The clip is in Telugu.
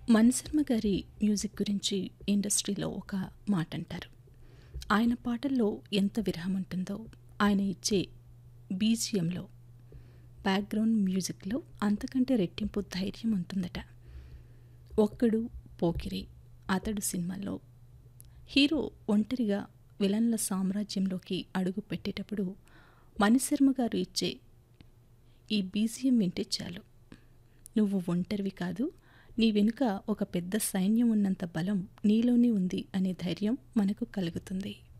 మణిశర్మ గారి మ్యూజిక్ గురించి ఇండస్ట్రీలో ఒక మాట అంటారు ఆయన పాటల్లో ఎంత విరహం ఉంటుందో ఆయన ఇచ్చే బీజిఎంలో బ్యాక్గ్రౌండ్ మ్యూజిక్లో అంతకంటే రెట్టింపు ధైర్యం ఉంటుందట ఒక్కడు పోకిరి అతడు సినిమాలో హీరో ఒంటరిగా విలన్ల సామ్రాజ్యంలోకి అడుగు పెట్టేటప్పుడు మణిశర్మ గారు ఇచ్చే ఈ బీజిఎం వింటే చాలు నువ్వు ఒంటరివి కాదు నీ వెనుక ఒక పెద్ద సైన్యం ఉన్నంత బలం నీలోనే ఉంది అనే ధైర్యం మనకు కలుగుతుంది